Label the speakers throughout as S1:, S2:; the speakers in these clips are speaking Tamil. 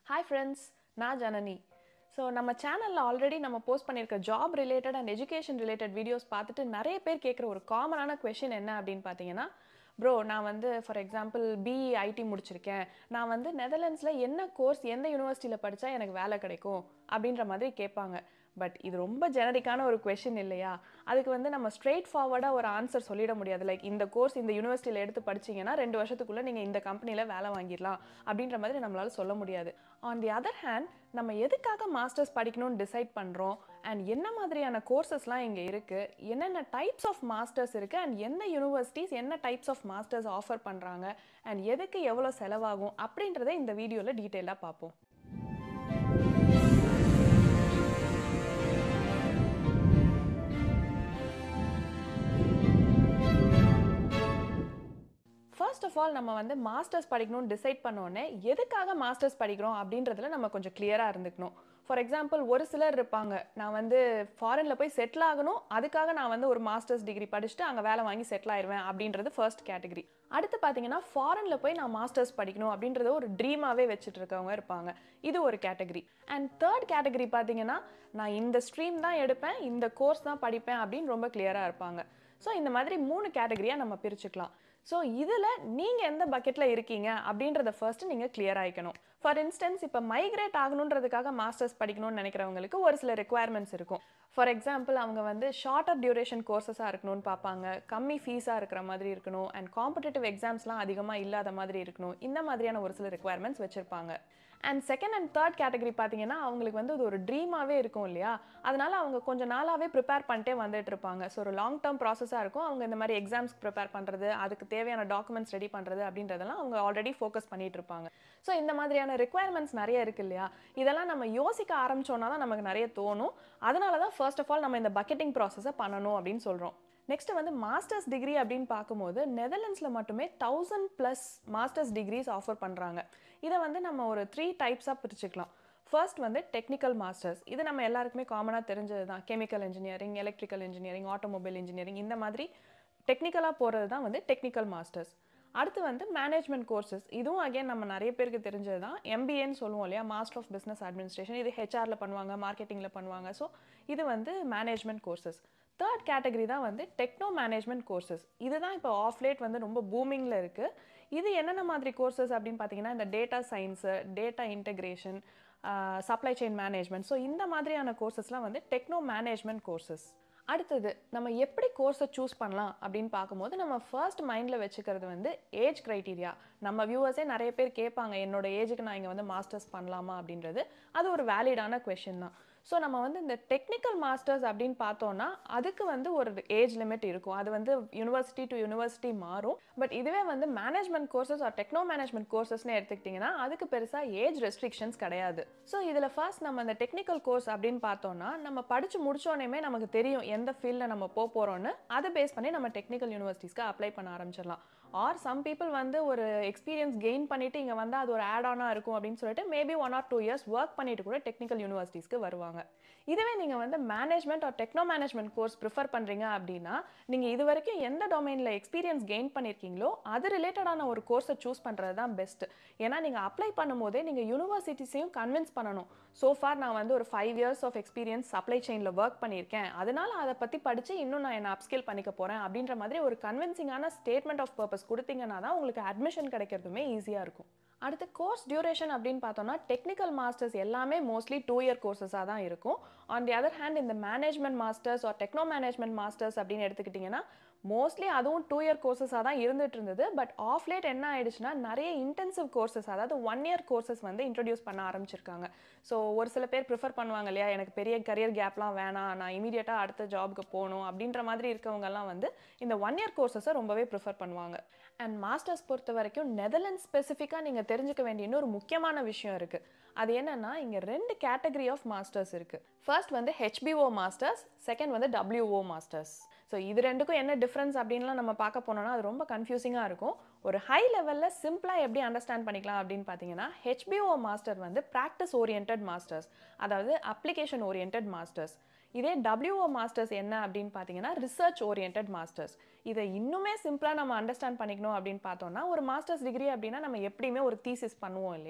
S1: ஹாய் ஃப்ரெண்ட்ஸ் நான் ஜனனி ஸோ நம்ம சேனலில் ஆல்ரெடி நம்ம போஸ்ட் பண்ணியிருக்க job related and education related videos பார்த்துட்டு நிறைய பேர் கேட்குற ஒரு காமனான கொஷின் என்ன அப்படின்னு பார்த்தீங்கன்னா ப்ரோ நான் வந்து ஃபார் எக்ஸாம்பிள் பிஇ ஐடி முடிச்சிருக்கேன் நான் வந்து நெதர்லாண்ட்ஸில் என்ன கோர்ஸ் எந்த யூனிவர்சிட்டியில் படித்தா எனக்கு வேலை கிடைக்கும் அப்படின்ற மாதிரி கேட்பாங்க பட் இது ரொம்ப ஜெனரிக்கான ஒரு கொஷின் இல்லையா அதுக்கு வந்து நம்ம ஸ்ட்ரெயிட் ஃபார்வர்டாக ஒரு ஆன்சர் சொல்லிட முடியாது லைக் இந்த கோர்ஸ் இந்த யூனிவர்சிட்டியில் எடுத்து படிச்சீங்கன்னா ரெண்டு வருஷத்துக்குள்ளே நீங்கள் இந்த கம்பெனியில் வேலை வாங்கிடலாம் அப்படின்ற மாதிரி நம்மளால சொல்ல முடியாது ஆன் தி அதர் ஹேண்ட் நம்ம எதுக்காக மாஸ்டர்ஸ் படிக்கணும்னு டிசைட் பண்ணுறோம் அண்ட் என்ன மாதிரியான கோர்சஸ்லாம் இங்கே இருக்குது என்னென்ன டைப்ஸ் ஆஃப் மாஸ்டர்ஸ் இருக்குது அண்ட் எந்த யூனிவர்சிட்டிஸ் என்ன டைப்ஸ் ஆஃப் மாஸ்டர்ஸ் ஆஃபர் பண்ணுறாங்க அண்ட் எதுக்கு எவ்வளோ செலவாகும் அப்படின்றத இந்த வீடியோவில் டீட்டெயிலாக பார்ப்போம் ஃபர்ஸ்ட் ஆஃப் ஆல் நம்ம வந்து மாஸ்டர்ஸ் படிக்கணும்னு டிசைட் பண்ணோடனே எதுக்காக மாஸ்டர்ஸ் படிக்கிறோம் அப்படின்றதுல நம்ம கொஞ்சம் கிளியராக இருந்துக்கணும் ஃபார் எக்ஸாம்பிள் ஒரு சிலர் இருப்பாங்க நான் வந்து ஃபாரினில் போய் செட்டில் ஆகணும் அதுக்காக நான் வந்து ஒரு மாஸ்டர்ஸ் டிகிரி படிச்சுட்டு அங்கே வேலை வாங்கி செட்டில் ஆயிடுவேன் அப்படின்றது ஃபர்ஸ்ட் கேட்டகரி அடுத்து பார்த்தீங்கன்னா ஃபாரினில் போய் நான் மாஸ்டர்ஸ் படிக்கணும் அப்படின்றத ஒரு ட்ரீமாகவே வச்சுட்டு இருக்கவங்க இருப்பாங்க இது ஒரு கேட்டகரி அண்ட் தேர்ட் கேட்டகரி பார்த்தீங்கன்னா நான் இந்த ஸ்ட்ரீம் தான் எடுப்பேன் இந்த கோர்ஸ் தான் படிப்பேன் அப்படின்னு ரொம்ப கிளியராக இருப்பாங்க ஸோ இந்த மாதிரி மூணு கேட்டகரியாக நம்ம பிரிச்சுக்கலாம் ஸோ இதில் நீங்கள் எந்த பக்கெட்டில் இருக்கீங்க அப்படின்றத ஃபர்ஸ்ட் நீங்கள் கிளியர் ஆகிக்கணும் ஃபார் இன்ஸ்டன்ஸ் இப்போ மைக்ரேட் ஆகணுன்றதுக்காக மாஸ்டர்ஸ் படிக்கணும்னு நினைக்கிறவங்களுக்கு ஒரு சில ரெக்குவயர்மெண்ட்ஸ் இருக்கும் ஃபார் எக்ஸாம்பிள் அவங்க வந்து ஷார்ட்டர் டியூரேஷன் கோர்சஸாக இருக்கணும்னு பார்ப்பாங்க கம்மி ஃபீஸாக இருக்கிற மாதிரி இருக்கணும் அண்ட் காம்படிட்டிவ் எக்ஸாம்ஸ்லாம் அதிகமாக இல்லாத மாதிரி இருக்கணும் இந்த மாதிரியான ஒரு சில ரெக்குவயர்மெண்ட்ஸ் வச்சுருப்பாங்க and second and third category பார்த்தீங்கன்னா அவங்களுக்கு வந்து இது ஒரு ட்ரீமாகவே இருக்கும் இல்லையா அதனால அவங்க கொஞ்சம் நாளாகவே ப்ரிப்பேர் பண்ணிட்டே வந்துட்டு இருப்பாங்க ஸோ ஒரு லாங் டேர்ம் ப்ராசஸாக இருக்கும் அவங்க இந்த மாதிரி எக்ஸாம்ஸ்க்கு ப்ரிப்பேர் பண்ணுறது அதுக்கு தேவையான டாக்குமெண்ட்ஸ் ரெடி பண்ணுறது அப்படின்றதெல்லாம் அவங்க ஆல்ரெடி ஃபோக்கஸ் பண்ணிட்டு இருப்பாங்க ஸோ இந்த மாதிரியான ரெக்குவயர்மெண்ட்ஸ் நிறைய இருக்கு இல்லையா இதெல்லாம் நம்ம யோசிக்க ஆரம்பிச்சோன்னா தான் நமக்கு நிறைய தோணும் அதனால தான் ஃபர்ஸ்ட் ஆஃப் ஆல் நம்ம இந்த பக்கெட்டிங் ப்ராசஸை பண்ணணும் அப்படின்னு சொல்கிறோம் நெக்ஸ்ட் வந்து மாஸ்டர்ஸ் டிகிரி அப்படின்னு பார்க்கும்போது நெதர்லாண்ட்ஸில் மட்டுமே thousand plus masters degrees offer பண்ணுறாங்க இதை வந்து நம்ம ஒரு த்ரீ டைப்ஸாக பிரிச்சுக்கலாம் ஃபர்ஸ்ட் வந்து டெக்னிக்கல் மாஸ்டர்ஸ் இது நம்ம எல்லாருக்குமே காமனாக தெரிஞ்சது தான் chemical engineering electrical engineering automobile engineering இந்த மாதிரி டெக்னிக்கலாக போகிறது தான் வந்து டெக்னிக்கல் மாஸ்டர்ஸ் அடுத்து வந்து மேனேஜ்மெண்ட் கோர்சஸ் இதுவும் அகைன் நம்ம நிறைய பேருக்கு தெரிஞ்சது தான் எம்பிஏன்னு சொல்லுவோம் இல்லையா மாஸ்டர் ஆஃப் பிஸ்னஸ் அட்மினிஸ்ட்ரேஷன் இது ஹெச்ஆரில் பண்ணுவாங்க மார்க்கெட்டிங்கில் பண்ணுவாங்க ஸோ இது வந்து மேனேஜ்மெண்ட் கோர்சஸ் தேர்ட் கேட்டகரி தான் வந்து டெக்னோ மேனேஜ்மெண்ட் கோர்சஸ் இதுதான் இப்போ ஆஃப்லேட் வந்து ரொம்ப பூமிங்கில் இருக்குது இது என்னென்ன மாதிரி கோர்சஸ் அப்படின்னு பார்த்தீங்கன்னா இந்த data science data integration supply chain management so இந்த மாதிரியான கோர்சஸ்லாம் வந்து டெக்னோ மேனேஜ்மெண்ட் கோர்சஸ் அடுத்தது நம்ம எப்படி கோர்ஸை சூஸ் பண்ணலாம் அப்படின்னு பார்க்கும்போது நம்ம ஃபர்ஸ்ட் மைண்டில் வச்சுக்கிறது வந்து ஏஜ் க்ரைட்டீரியா நம்ம வியூவர்ஸே நிறைய பேர் கேட்பாங்க என்னோட ஏஜுக்கு நான் இங்கே வந்து மாஸ்டர்ஸ் பண்ணலாமா அப்படின்றது அது ஒரு வேலிடான கொஷின் தான் ஸோ நம்ம வந்து இந்த டெக்னிக்கல் மாஸ்டர்ஸ் அப்படின்னு பார்த்தோன்னா அதுக்கு வந்து ஒரு ஏஜ் லிமிட் இருக்கும் அது வந்து யூனிவர்சிட்டி டு யூனிவர்சிட்டி மாறும் பட் இதுவே வந்து management courses or techno management கோர்சஸ்னு எடுத்துக்கிட்டிங்கன்னா அதுக்கு பெருசாக ஏஜ் ரெஸ்ட்ரிக்ஷன்ஸ் கிடையாது ஸோ இதில் ஃபர்ஸ்ட் நம்ம இந்த டெக்னிக்கல் கோர்ஸ் அப்படின்னு பார்த்தோன்னா நம்ம படித்து முடிச்சோடனே நமக்கு தெரியும் எந்த ஃபீல்டில் நம்ம போக போகிறோன்னு அதை பேஸ் பண்ணி நம்ம டெக்னிக்கல் யூனிவர்சிட்டிஸ்க்கு அப்ளை பண்ண ஆரம்பிச்சிடலாம் ஆர் சம் பீப்புள் வந்து ஒரு எக்ஸ்பீரியன்ஸ் கெயின் பண்ணிட்டு இங்கே வந்து அது ஒரு ஆட் ஆனாக இருக்கும் அப்படின்னு சொல்லிட்டு maybe one or two years work பண்ணிட்டு கூட டெக்னிக்கல் யூனிவர்சிட்டிஸ்க்கு வருவாங்க இதுவே நீங்கள் வந்து management or techno management course prefer பண்ணுறீங்க அப்படின்னா நீங்கள் இது வரைக்கும் எந்த டொமைனில் எக்ஸ்பீரியன்ஸ் கெயின் பண்ணியிருக்கீங்களோ அது ரிலேட்டடான ஒரு கோர்ஸை சூஸ் பண்ணுறது தான் பெஸ்ட் ஏன்னா நீங்கள் அப்ளை பண்ணும்போதே நீங்கள் யூனிவர்சிட்டிஸையும் கன்வின்ஸ் பண்ணணும் ஸோ ஃபார் நான் வந்து ஒரு five years of experience supply செயினில் ஒர்க் பண்ணியிருக்கேன் அதனால அதை பற்றி படித்து இன்னும் நான் என்ன அப்ஸ்கில் பண்ணிக்க போகிறேன் அப்படின்ற மாதிரி ஒரு கன்வின்சிங்கான ஸ்டேட்மெண்ட் ஆஃப் பர்பஸ் கொடுத்தீங்கன்னா தான் உங்களுக்கு அட்மிஷன் கிடைக்கிறதுமே ஈஸியாக இருக்கும் அடுத்து கோர்ஸ் டியூரேஷன் அப்படின்னு பார்த்தோம்னா டெக்னிக்கல் மாஸ்டர்ஸ் எல்லாமே மோஸ்ட்லி டூ இயர் கோர்சஸாக தான் இருக்கும் ஆன் தி அதர் ஹேண்ட் இந்த management masters or techno management masters அப்படின்னு எடுத்துக்கிட்டிங்கன்னா மோஸ்ட்லி அதுவும் டூ இயர் கோர்சஸாக தான் இருந்துட்டு இருந்தது பட் ஆஃப் லேட் என்ன ஆயிடுச்சுன்னா நிறைய இன்டென்சிவ் கோர்சஸ் அதாவது ஒன் இயர் கோர்சஸ் வந்து இன்ட்ரடியூஸ் பண்ண ஆரம்பிச்சிருக்காங்க ஸோ ஒரு சில பேர் ப்ரிஃபர் பண்ணுவாங்க இல்லையா எனக்கு பெரிய கரியர் கேப்லாம் வேணாம் நான் இமீடியட்டாக அடுத்த ஜாபுக்கு போகணும் அப்படின்ற மாதிரி இருக்கவங்கலாம் வந்து இந்த ஒன் இயர் கோர்சஸை ரொம்பவே ப்ரிஃபர் பண்ணுவாங்க அண்ட் மாஸ்டர்ஸ் பொறுத்த வரைக்கும் நெதர்லாண்ட் ஸ்பெசிஃபிக்காக நீங்கள் தெரிஞ்சுக்க வேண்டிய இன்னொரு முக்கியமான விஷயம் இருக்குது அது என்னன்னா இங்கே ரெண்டு கேட்டகரி ஆஃப் மாஸ்டர்ஸ் இருக்குது ஃபர்ஸ்ட் வந்து ஹெச்பிஓ மாஸ்டர்ஸ் செகண்ட் வந்து டபிள்யூஓ மாஸ்டர்ஸ் ஸோ இது ரெண்டுக்கும் என்ன டிஃப்ரென்ஸ் அப்படின்லாம் நம்ம பார்க்க போனோம்னா அது ரொம்ப கன்ஃபியூசிங்காக இருக்கும் ஒரு ஹை லெவலில் சிம்பிளாக எப்படி அண்டர்ஸ்டாண்ட் பண்ணிக்கலாம் அப்படின்னு பார்த்தீங்கன்னா ஹெச்பிஓ மாஸ்டர் வந்து ப்ராக்டிஸ் ஓரியன்ட் மாஸ்டர்ஸ் அதாவது அப்ளிகேஷன் ஓரியன்ட் மாஸ்டர்ஸ் இதே டபிள்யூஓ மாஸ்டர்ஸ் என்ன அப்படின்னு பார்த்தீங்கன்னா ரிசர்ச் ஓரியன்ட் மாஸ்டர்ஸ் இதை இன்னுமே சிம்பிளாக நம்ம அண்டர்ஸ்டாண்ட் பண்ணிக்கணும் அப்படின்னு பார்த்தோம்னா ஒரு மாஸ்டர்ஸ் டிகிரி அப்படின்னா நம்ம எப்படியுமே ஒரு தீசிஸ் பண்ணுவோம் இல்லையா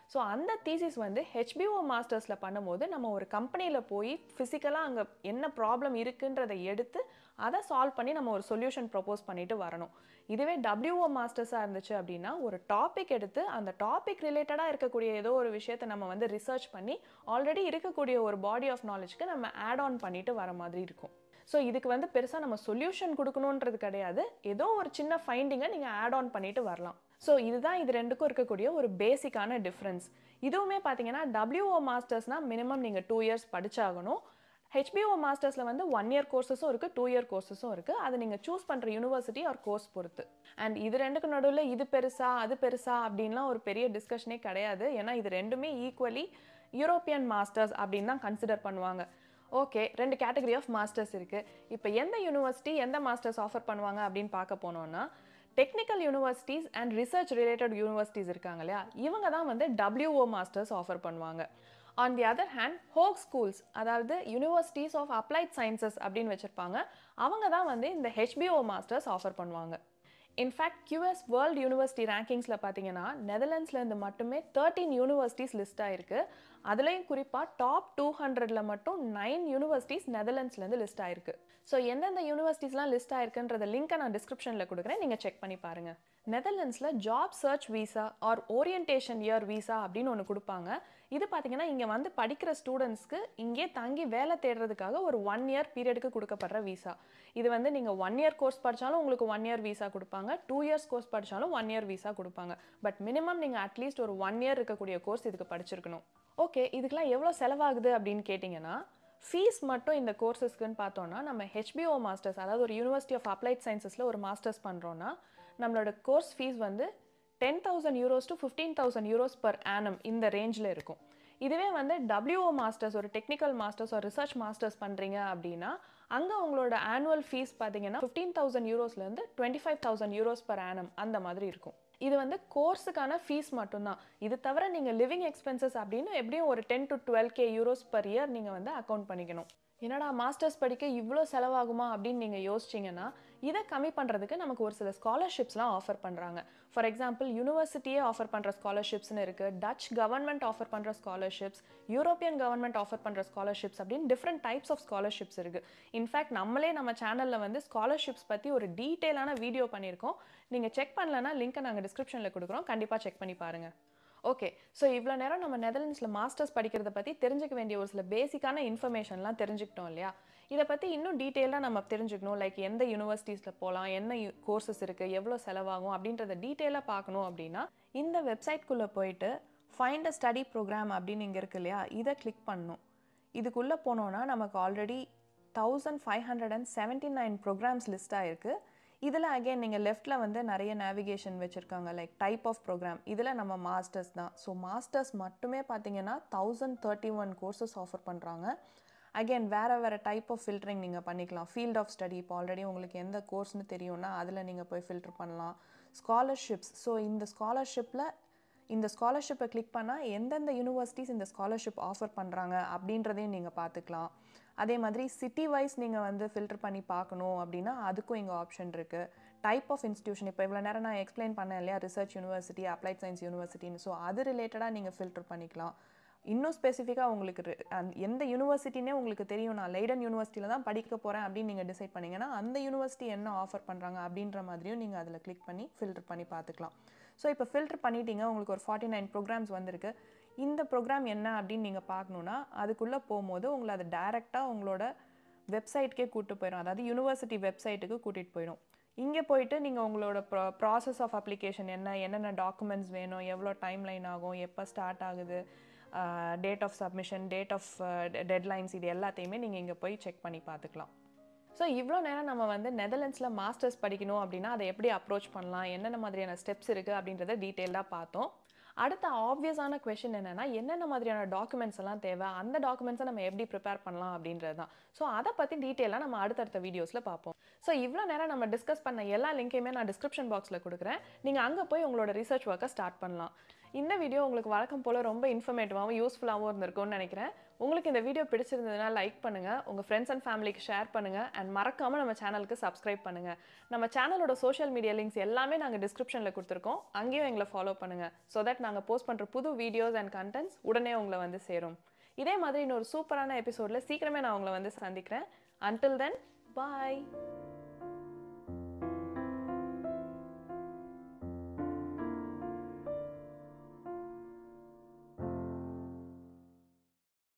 S1: ஸோ அந்த தீசிஸ் வந்து ஹெச்பிஓ மாஸ்டர்ஸில் பண்ணும்போது நம்ம ஒரு கம்பெனியில் போய் ஃபிசிக்கலாக அங்கே என்ன ப்ராப்ளம் இருக்குன்றதை எடுத்து அதை சால்வ் பண்ணி நம்ம ஒரு சொல்யூஷன் ப்ரொப்போஸ் பண்ணிட்டு வரணும் இதுவே டபிள்யூஓ மாஸ்டர்ஸாக இருந்துச்சு அப்படின்னா ஒரு டாபிக் எடுத்து அந்த டாபிக் ரிலேட்டடாக இருக்கக்கூடிய ஏதோ ஒரு விஷயத்தை நம்ம வந்து ரிசர்ச் பண்ணி ஆல்ரெடி இருக்கக்கூடிய ஒரு பாடி ஆஃப் நாலேஜ்க்கு நம்ம ஆட் ஆன் பண்ணிட்டு வர மாதிரி இருக்கும் ஸோ இதுக்கு வந்து பெருசாக நம்ம சொல்யூஷன் கொடுக்கணுன்றது கிடையாது ஏதோ ஒரு சின்ன ஃபைண்டிங்கை நீங்கள் ஆட் ஆன் பண்ணிட்டு வரலாம் ஸோ இதுதான் இது ரெண்டுக்கும் இருக்கக்கூடிய ஒரு பேசிக்கான டிஃப்ரென்ஸ் இதுவுமே பார்த்தீங்கன்னா டபிள்யூஓ மாஸ்டர்ஸ்னால் மினிமம் நீங்கள் டூ இயர்ஸ் படிச்சாகணும் ஹெச்பிஓ மாஸ்டர்ஸில் வந்து ஒன் இயர் கோர்சஸும் இருக்குது டூ இயர் கோர்சஸும் இருக்குது அதை நீங்கள் சூஸ் பண்ணுற யூனிவர்சிட்டி ஆர் கோர்ஸ் பொறுத்து அண்ட் இது ரெண்டுக்கு நடுவில் இது பெருசா அது பெருசா அப்படின்லாம் ஒரு பெரிய டிஸ்கஷனே கிடையாது ஏன்னா இது ரெண்டுமே ஈக்குவலி யூரோப்பியன் மாஸ்டர்ஸ் அப்படின்னு தான் கன்சிடர் பண்ணுவாங்க ஓகே ரெண்டு கேட்டகரி ஆஃப் மாஸ்டர்ஸ் இருக்குது இப்போ எந்த யூனிவர்சிட்டி எந்த மாஸ்டர்ஸ் ஆஃபர் பண்ணுவாங்க அப்படின்னு பார்க்க போனோம்னா technical universities and research related universities இருக்காங்க இல்லையா இவங்க தான் வந்து டபிள்யூஓ மாஸ்டர்ஸ் ஆஃபர் பண்ணுவாங்க ஆன் தி அதர் ஹேண்ட் ஹோக் ஸ்கூல்ஸ் அதாவது யூனிவர்சிட்டிஸ் ஆஃப் அப்ளைட் சயின்சஸ் அப்படின்னு வச்சுருப்பாங்க அவங்க தான் வந்து இந்த ஹெச்பிஓ மாஸ்டர்ஸ் ஆஃபர் பண்ணுவாங்க இன்ஃபேக்ட் கியூஎஸ் வேர்ல்டு யூனிவர்சிட்டி ரேங்கிங்ஸில் பார்த்தீங்கன்னா நெதர்லாண்ட்ஸ்லேருந்து மட்டுமே தேர்ட்டீன் யூனிவர்சிட்டிஸ் லிஸ்ட் ஆயிருக்கு அதுலேயும் குறிப்பாக டாப் டூ ஹண்ட்ரடில் மட்டும் நைன் யூனிவர்சிட்டிஸ் நெதர்லாண்ட்ஸ்லேருந்து லிஸ்ட் ஆயிருக்கு ஸோ எந்தெந்த யூனிவர்சிட்டிஸ்லாம் லிஸ்ட் ஆயிருக்குன்றத லிங்க்கை நான் டிஸ்கிரிப்ஷனில் கொடுக்குறேன் நீங்கள் செக் பண்ணி பாருங்கள் நெதர்லாண்ட்ஸில் job search visa or orientation year visa அப்படின்னு ஒன்று கொடுப்பாங்க இது பார்த்தீங்கன்னா இங்கே வந்து படிக்கிற ஸ்டூடெண்ட்ஸ்க்கு இங்கே தங்கி வேலை தேடுறதுக்காக ஒரு ஒன் இயர் பீரியடுக்கு கொடுக்கப்படுற வீசா இது வந்து நீங்கள் ஒன் இயர் கோர்ஸ் படித்தாலும் உங்களுக்கு ஒன் இயர் வீசா கொடுப்பாங்க டூ இயர்ஸ் கோர்ஸ் படித்தாலும் ஒன் இயர் வீசா கொடுப்பாங்க பட் மினிமம் நீங்கள் அட்லீஸ்ட் ஒரு ஒன் இயர் இருக்கக்கூடிய கோர்ஸ் இதுக்கு படிச்சிருக்கணும் ஓகே இதுக்கெலாம் எவ்வளோ செலவாகுது அப்படின்னு கேட்டிங்கன்னா ஃபீஸ் மட்டும் இந்த கோர்சஸ்க்குன்னு பார்த்தோன்னா நம்ம ஹெச்பிஓ மாஸ்டர்ஸ் அதாவது ஒரு யூனிவர்சிட்டி ஆஃப் அப்ளைட் சயின்சஸில் ஒரு மாஸ்டர்ஸ் பண்ணுறோன்னா நம்மளோட கோர்ஸ் ஃபீஸ் வந்து ten thousand euros to fifteen thousand euros per annum இந்த ரேஞ்சில் இருக்கும் இதுவே வந்து டபிள்யூஓ மாஸ்டர்ஸ் ஒரு டெக்னிக்கல் மாஸ்டர்ஸ் ஒரு ரிசர்ச் மாஸ்டர்ஸ் பண்ணுறீங்க அப்படின்னா அங்கே உங்களோட ஆனுவல் ஃபீஸ் பார்த்தீங்கன்னா ஃபிஃப்டீன் தௌசண்ட் யூரோஸ்லேருந்து twenty five thousand euros per annum அந்த மாதிரி இருக்கும் இது வந்து கோர்ஸுக்கான ஃபீஸ் மட்டும்தான் இது தவிர நீங்கள் லிவிங் எக்ஸ்பென்சஸ் அப்படின்னு எப்படியும் ஒரு ten to twelve K euros per year நீங்கள் வந்து அக்கௌண்ட் பண்ணிக்கணும் என்னடா மாஸ்டர்ஸ் படிக்க இவ்வளோ செலவாகுமா அப்படின்னு நீங்கள் யோசிச்சிங்கன்னா இதை கம்மி பண்ணுறதுக்கு நமக்கு ஒரு சில ஸ்காலர்ஷிப்ஸ்லாம் ஆஃபர் பண்ணுறாங்க ஃபார் எக்ஸாம்பிள் யூனிவர்சிட்டியே ஆஃபர் பண்ணுற ஸ்காலர்ஷிப்ஸ்னு இருக்குது டச் கவர்மெண்ட் ஆஃபர் பண்ணுற ஸ்காலர்ஷிப்ஸ் யூரோப்பியன் கவர்மெண்ட் ஆஃபர் பண்ணுற ஸ்காலர்ஷிப்ஸ் அப்படின்னு டிஃப்ரெண்ட் டைப்ஸ் ஆஃப் ஸ்காலர்ஷிப்ஸ் இருக்குது இன்ஃபேக்ட் நம்மளே நம்ம சேனலில் வந்து ஸ்காலர்ஷிப்ஸ் பற்றி ஒரு டீட்டெயிலான வீடியோ பண்ணியிருக்கோம் நீங்கள் செக் பண்ணலன்னா லிங்க்கை நாங்கள் டிஸ்கிரிப்ஷனில் கொடுக்குறோம் கண்டிப்பாக செக் பண்ணி பாருங்கள் ஓகே ஸோ இவ்வளோ நேரம் நம்ம நெதர்லாண்ட்ஸில் மாஸ்டர்ஸ் படிக்கிறத பற்றி தெரிஞ்சுக்க வேண்டிய ஒரு சில பேசிக்கான இன்ஃபர்மேஷன்லாம் தெரிஞ்சுக்கிட்டோம் இல்லையா இதை பற்றி இன்னும் டீட்டெயிலாக நம்ம தெரிஞ்சுக்கணும் லைக் எந்த யூனிவர்சிட்டிஸில் போகலாம் என்ன கோர்சஸ் இருக்குது எவ்வளோ செலவாகும் அப்படின்றத டீட்டெயிலாக பார்க்கணும் அப்படின்னா இந்த வெப்சைட்குள்ளே போயிட்டு ஃபைண்ட் அ ஸ்டடி ப்ரோக்ராம் அப்படின்னு இங்கே இருக்கு இல்லையா இதை கிளிக் பண்ணணும் இதுக்குள்ளே போனோன்னா நமக்கு already thousand five hundred and seventy nine programs list ஆயிருக்கு இதில் அகைன் நீங்கள் லெஃப்ட்டில் வந்து நிறைய நேவிகேஷன் வச்சுருக்காங்க லைக் டைப் ஆஃப் ப்ரோக்ராம் இதில் நம்ம மாஸ்டர்ஸ் தான் ஸோ மாஸ்டர்ஸ் மட்டுமே பார்த்தீங்கன்னா thousand thirty one courses offer பண்ணுறாங்க அகைன் வேறு வேறு டைப் ஆஃப் ஃபில்டரிங் நீங்கள் பண்ணிக்கலாம் ஃபீல்ட் ஆஃப் ஸ்டடி இப்போ ஆல்ரெடி உங்களுக்கு எந்த கோர்ஸ்னு தெரியும்னா அதில் நீங்கள் போய் ஃபில்டர் பண்ணலாம் ஸ்காலர்ஷிப்ஸ் ஸோ இந்த ஸ்காலர்ஷிப்பில் இந்த ஸ்காலர்ஷிப்பை கிளிக் பண்ணால் எந்தெந்த யூனிவர்சிட்டிஸ் இந்த ஸ்காலர்ஷிப் ஆஃபர் பண்ணுறாங்க அப்படின்றதையும் நீங்கள் பார்த்துக்கலாம் அதே மாதிரி சிட்டி வைஸ் நீங்கள் வந்து ஃபில்டர் பண்ணி பார்க்கணும் அப்படின்னா அதுக்கும் இங்கே ஆப்ஷன் இருக்குது டைப் ஆஃப் இன்ஸ்டியூஷன் இப்போ இவ்வளோ நேரம் நான் எக்ஸ்பிளைன் பண்ணேன் இல்லையா ரிசர்ச் யூனிவர்சிட்டி அப்ளைட் சயின்ஸ் யூனிவர்சிட்டின்னு ஸோ அது ரிலேட்டடாக நீங்கள் ஃபில்டர் பண்ணிக்கலாம் இன்னும் ஸ்பெசிஃபிக்காக உங்களுக்கு ரி- அந்த- எந்த யூனிவர்சிட்டினே உங்களுக்கு தெரியும் நான் லைடன் யூனிவர்சிட்டியில் தான் படிக்க போகிறேன் அப்படின்னு நீங்கள் டிசைட் பண்ணீங்கன்னா அந்த யூனிவர்சிட்டி என்ன ஆஃபர் பண்ணுறாங்க அப்படின்ற மாதிரியும் நீங்கள் அதில் கிளிக் பண்ணி ஃபில்டர் பண்ணி பார்த்துக்கலாம் ஸோ இப்போ ஃபில்டர் பண்ணிட்டீங்க உங்களுக்கு ஒரு ஃபார்ட்டி நைன் ப்ரோக்ராம்ஸ் வந்திருக்கு இந்த ப்ரோக்ராம் என்ன அப்படின்னு நீங்கள் பார்க்கணுன்னா அதுக்குள்ளே போகும்போது உங்களை அது டைரெக்டாக உங்களோட வெப்சைட்கே கூட்டு போயிடும் அதாவது யூனிவர்சிட்டி வெப்சைட்டுக்கு கூட்டிகிட்டு போயிடும் இங்கே போயிட்டு நீங்கள் உங்களோட ப்ரா ப்ராசஸ் ஆஃப் அப்ளிகேஷன் என்ன என்னென்ன டாக்குமெண்ட்ஸ் வேணும் எவ்வளோ டைம் லைன் ஆகும் எப்போ ஸ்டார்ட் ஆகுது date of submission date of deadlines இது எல்லாத்தையுமே நீங்கள் இங்கே போய் செக் பண்ணி பார்த்துக்கலாம் ஸோ இவ்வளோ நேரம் நம்ம வந்து நெதர்லாண்ட்ஸில் மாஸ்டர்ஸ் படிக்கணும் அப்படின்னா அதை எப்படி அப்ரோச் பண்ணலாம் என்னென்ன மாதிரியான ஸ்டெப்ஸ் இருக்குது அப்படின்றத டீட்டெயிலாக பார்த்தோம் அடுத்த ஆப்வியஸான கொஷின் என்னென்னா என்னென்ன மாதிரியான டாக்குமெண்ட்ஸ் எல்லாம் தேவை அந்த டாக்குமெண்ட்ஸை நம்ம எப்படி ப்ரிப்பேர் பண்ணலாம் அப்படின்றது தான் ஸோ அதை பற்றி டீட்டெயிலாக நம்ம அடுத்தடுத்த வீடியோஸில் பார்ப்போம் ஸோ இவ்வளோ நேரம் நம்ம டிஸ்கஸ் பண்ண எல்லா லிங்கையுமே நான் டிஸ்கிரிப்ஷன் பாக்ஸில் கொடுக்குறேன் நீங்கள் அங்கே போய் உங்களோட ரிசர்ச் ஒர்க்கை ஸ்டார்ட் பண்ணலாம் இந்த வீடியோ உங்களுக்கு வழக்கம் போல் ரொம்ப இன்ஃபர்மேட்டிவாகவும் யூஸ்ஃபுல்லாகவும் இருந்திருக்கும்னு நினைக்கிறேன் உங்களுக்கு இந்த வீடியோ பிடிச்சிருந்ததுன்னா லைக் பண்ணுங்கள் உங்கள் ஃப்ரெண்ட்ஸ் அண்ட் ஃபேமிலிக்கு ஷேர் பண்ணுங்கள் அண்ட் மறக்காமல் நம்ம சேனலுக்கு சப்ஸ்கிரைப் பண்ணுங்கள் நம்ம சேனலோட சோஷியல் மீடியா லிங்க்ஸ் எல்லாமே நாங்கள் டிஸ்கிரிப்ஷனில் கொடுத்துருக்கோம் அங்கேயும் எங்களை ஃபாலோ பண்ணுங்கள் ஸோ தட் நாங்கள் போஸ்ட் பண்ணுற புது வீடியோஸ் அண்ட் கண்டென்ட்ஸ் உடனே உங்களை வந்து சேரும் இதே மாதிரி இன்னொரு சூப்பரான எபிசோடில் சீக்கிரமே நான் உங்களை வந்து சந்திக்கிறேன் அன்டில் தென் பாய்